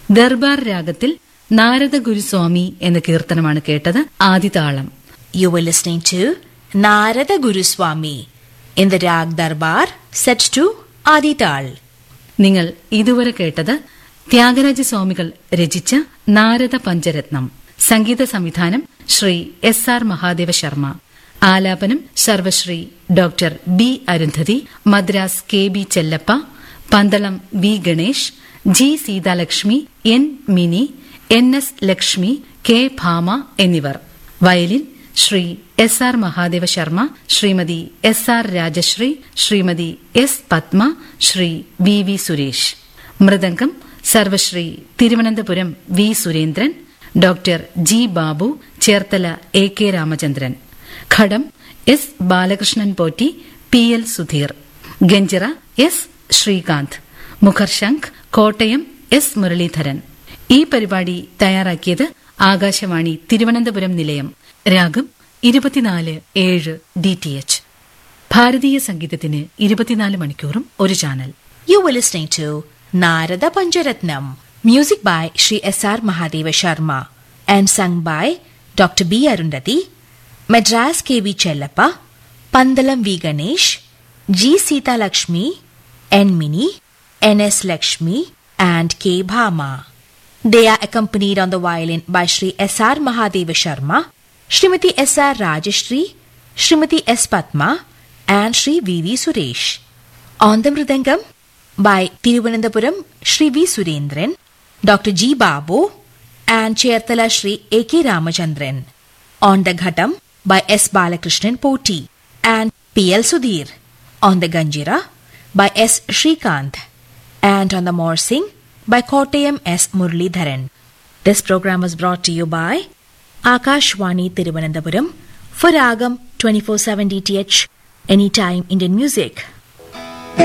ദർബാർ രാഗത്തിൽ നാരദ ഗുരുസ്വാമി എന്ന കീർത്തനമാണ് കേട്ടത് ആദിതാളം You were listening to Narada Guruswami in the Rag Darbar set to Adital. നിങ്ങൾ ഇതുവരെ കേട്ടത് ത്യാഗരാജ സ്വാമികൾ രചിച്ച നാരദ പഞ്ചരത്നം സംഗീത സംവിധാനം ശ്രീ എസ് ആർ മഹാദേവ ശർമ്മ ആലാപനം Sarvashri doctor B Arundhati Madras K B Chellappa Pandalam V Ganesh G Seethalakshmi N Mini N S Lakshmi K Bhama എന്നിവർ violin Shri S R Mahadeva Sharma Shrimati S R Rajashree Shrimati S Padma Shri V V Suresh mridangam Sarvashri Thiruvananthapuram V Surendran doctor G Babu Cherthala A K Ramachandran ghatam S Balakrishnan Potti P L Sudheer ganjira S Srikanth മുഖർശംഖ് Kottayam S Muraleedharan ഈ പരിപാടി തയ്യാറാക്കിയത് ആകാശവാണി തിരുവനന്തപുരം നിലയം രാഗം ഇരുപത്തിനാല് ഏഴ് ഡി ടി എച്ച് ഭാരതീയ സംഗീതത്തിന് ഇരുപത്തിനാല് മണിക്കൂറും ഒരു channel You were listening to Narada Pancharatnam, music by Sri S.R. Mahadeva Sharma and sung by Dr. B. Arundhati, Madras K.V. Chellappa, Pandalam V. Ganesh, G. Sita Lakshmi, N. Mini, N.S. Lakshmi, and K. Bhama. They are accompanied on the violin by Sri S.R. Mahadeva Sharma, Srimati S.R. Rajashri, Srimati S. Patma, and Sri V.V. Suresh. On the Mridangam by Tiruvananthapuram Sri V. Surendran, Dr. G. Babu, and Cherthala Sri A. K. Ramachandran. On the Ghatam by S. Balakrishnan Poti and P. L. Sudhir. On the Ganjira by S. Shrikant. And on the Morsing by Kottayam S. Muralidharan. This program was brought to you by Akashwani Tiruvananthapuram for Ragam 24/7 DTH Anytime Indian Music.